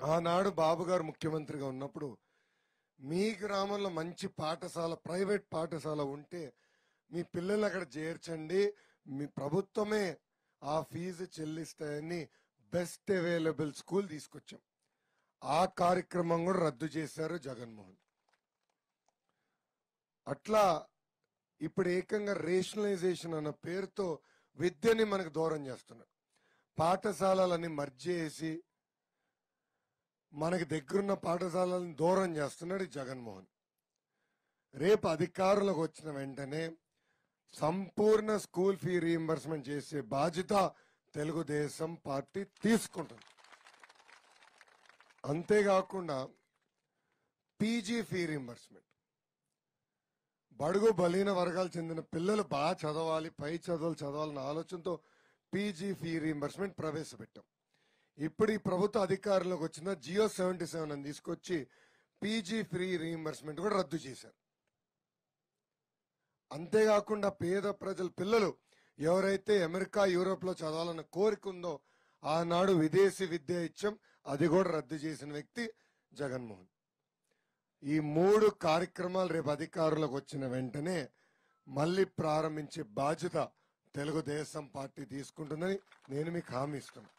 ఆనాడు బాబు గారు ముఖ్యమంత్రిగా ఉన్నప్పుడు మీ గ్రామంలో మంచి పాఠశాల ప్రైవేట్ పాఠశాల ఉంటే మీ పిల్లల్ని అక్కడ చేర్చండి మీ ప్రభుత్వమే ఆ ఫీజు చెల్లిస్తాయని బెస్ట్ అవైలబుల్ స్కూల్ తీసుకొచ్చాం ఆ కార్యక్రమం కూడా రద్దు చేశారు జగన్మోహన్ అట్లా ఇప్పుడు ఏకంగా రేషనలైజేషన్ అన్న పేరుతో విద్యని మనకు దూరం చేస్తున్నారు పాఠశాలలని మర్జ్ చేసి మనకి దగ్గరున్న పాఠశాలలను దూరం చేస్తున్నాడు ఈ జగన్మోహన్ రేపు అధికారులకు వచ్చిన వెంటనే సంపూర్ణ స్కూల్ ఫీ రీఎంబర్స్మెంట్ చేసే బాధ్యత తెలుగుదేశం పార్టీ తీసుకుంటుంది అంతేకాకుండా పీజీ ఫీ రీఎంబర్స్మెంట్ బడుగు బలీన వర్గాలు చెందిన పిల్లలు బాగా చదవాలి పై చదువులు చదవాలన్న ఆలోచనతో పీజీ ఫీ రీఎంబర్స్మెంట్ ప్రవేశపెట్టాం ఇప్పుడు ఈ ప్రభుత్వ అధికారంలోకి వచ్చిన జియో సెవెంటీ సెవెన్ అని తీసుకొచ్చి పీజీ ఫ్రీ రీఎంబర్స్మెంట్ కూడా రద్దు చేశారు అంతేకాకుండా పేద ప్రజల పిల్లలు ఎవరైతే అమెరికా యూరోప్ లో చదవాలన్న కోరిక ఉందో ఆనాడు విదేశీ విద్య ఇచ్చాం అది కూడా రద్దు చేసిన వ్యక్తి జగన్మోహన్ ఈ మూడు కార్యక్రమాలు రేపు అధికారులకు వచ్చిన వెంటనే మళ్ళీ ప్రారంభించే బాధ్యత తెలుగుదేశం పార్టీ తీసుకుంటుందని నేను మీకు హామీ ఇస్తున్నాను